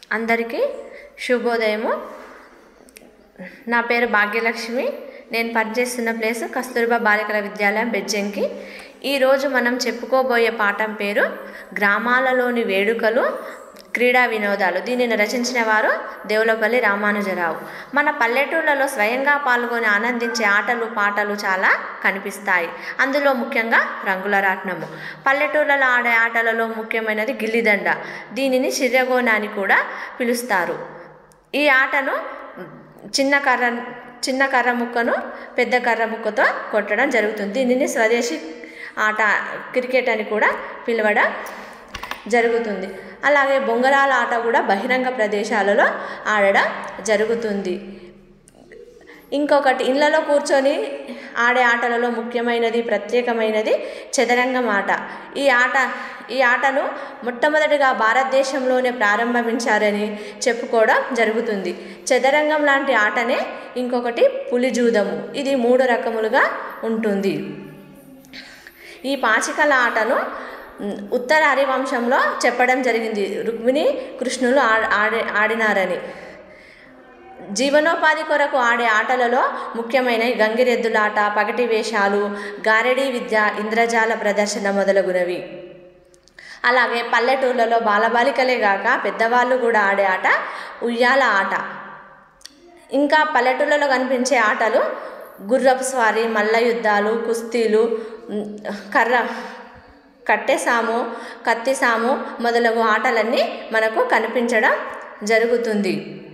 అందరికీ శుభోదయము నా పేరు భాగ్యలక్ష్మి నేను పనిచేస్తున్న ప్లేస్ కస్తూర్బా బాలికల విద్యాలయం బెజ్జంకి ఈరోజు మనం చెప్పుకోబోయే పాఠం పేరు గ్రామాలలోని వేడుకలు క్రీడా వినోదాలు దీనిని రచించిన వారు దేవులపల్లి రామానుజరావు మన పల్లెటూళ్ళలో స్వయంగా పాల్గొని ఆనందించే ఆటలు పాటలు చాలా కనిపిస్తాయి అందులో ముఖ్యంగా రంగుల రాట్నము పల్లెటూళ్ళలో ఆడే ఆటలలో ముఖ్యమైనది గిల్లిదండ దీనిని చిర్రగోన అని కూడా పిలుస్తారు ఈ ఆటను చిన్న కర్ర చిన్న కర్ర ముక్కను పెద్ద కర్ర ముక్కతో కొట్టడం జరుగుతుంది దీనిని స్వదేశీ ఆట క్రికెట్ అని కూడా పిలవడం జరుగుతుంది అలాగే బొంగరాల ఆట కూడా బహిరంగ ప్రదేశాలలో ఆడడం జరుగుతుంది ఇంకొకటి ఇళ్ళలో కూర్చొని ఆడే ఆటలలో ముఖ్యమైనది ప్రత్యేకమైనది చదరంగం ఆట ఈ ఆట ఈ ఆటను మొట్టమొదటిగా భారతదేశంలోనే ప్రారంభించారని చెప్పుకోవడం జరుగుతుంది చదరంగం లాంటి ఆటనే ఇంకొకటి పులిజూదము ఇది మూడు రకములుగా ఉంటుంది ఈ పాచికల ఆటను ఉత్తర హరివంశంలో చెప్పడం జరిగింది రుక్మిణి కృష్ణులు ఆడి ఆడినారని జీవనోపాధి కొరకు ఆడే ఆటలలో ముఖ్యమైన గంగిరెద్దులాట పగటి వేషాలు గారెడీ విద్య ఇంద్రజాల ప్రదర్శన మొదలగునవి అలాగే పల్లెటూళ్ళలో బాలబాలికలే గాక పెద్దవాళ్ళు కూడా ఆడే ఆట ఉయ్యాల ఆట ఇంకా పల్లెటూళ్ళలో కనిపించే ఆటలు గుర్రపు స్వారీ మల్ల యుద్ధాలు కుస్తీలు కర్ర కట్టెసాము కత్తిసాము మొదలగు ఆటలన్నీ మనకు కనిపించడం జరుగుతుంది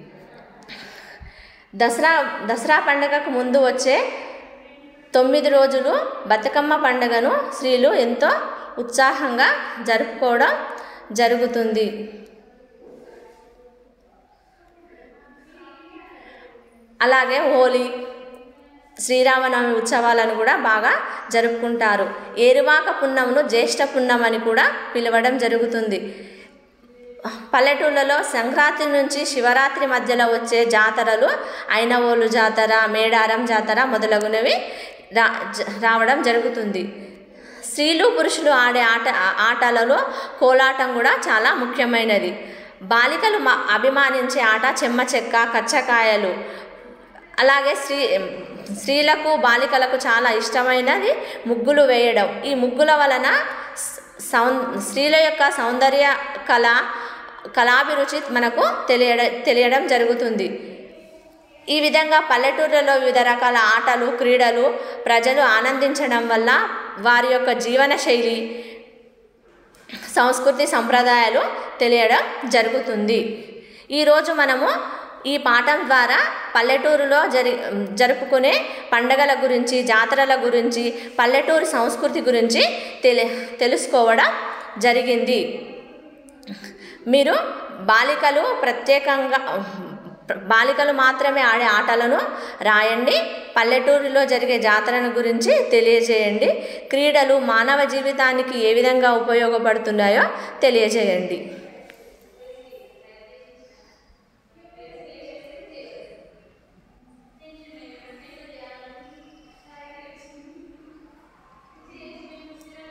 దసరా దసరా పండుగకు ముందు వచ్చే తొమ్మిది రోజులు బతుకమ్మ పండుగను స్త్రీలు ఎంతో ఉత్సాహంగా జరుపుకోవడం జరుగుతుంది అలాగే హోలీ శ్రీరామనవమి ఉత్సవాలను కూడా బాగా జరుపుకుంటారు ఏరువాక పున్నమును జ్యేష్ఠ పున్నం అని కూడా పిలవడం జరుగుతుంది పల్లెటూళ్ళలో సంక్రాంతి నుంచి శివరాత్రి మధ్యలో వచ్చే జాతరలు అయినవోలు జాతర మేడారం జాతర మొదలగునవి రా రావడం జరుగుతుంది స్త్రీలు పురుషులు ఆడే ఆట ఆటలలో కోలాటం కూడా చాలా ముఖ్యమైనది బాలికలు అభిమానించే ఆట చెమ్మ చెక్క కచ్చకాయలు అలాగే స్త్రీ స్త్రీలకు బాలికలకు చాలా ఇష్టమైనది ముగ్గులు వేయడం ఈ ముగ్గుల వలన సౌ స్త్రీల యొక్క సౌందర్య కళ కళాభిరుచి మనకు తెలియడ తెలియడం జరుగుతుంది ఈ విధంగా పల్లెటూర్లలో వివిధ రకాల ఆటలు క్రీడలు ప్రజలు ఆనందించడం వల్ల వారి యొక్క జీవన శైలి సంస్కృతి సంప్రదాయాలు తెలియడం జరుగుతుంది ఈరోజు మనము ఈ పాఠం ద్వారా పల్లెటూరులో జరి జరుపుకునే పండగల గురించి జాతరల గురించి పల్లెటూరు సంస్కృతి గురించి తెలి తెలుసుకోవడం జరిగింది మీరు బాలికలు ప్రత్యేకంగా బాలికలు మాత్రమే ఆడే ఆటలను రాయండి పల్లెటూరులో జరిగే జాతరను గురించి తెలియజేయండి క్రీడలు మానవ జీవితానికి ఏ విధంగా ఉపయోగపడుతున్నాయో తెలియజేయండి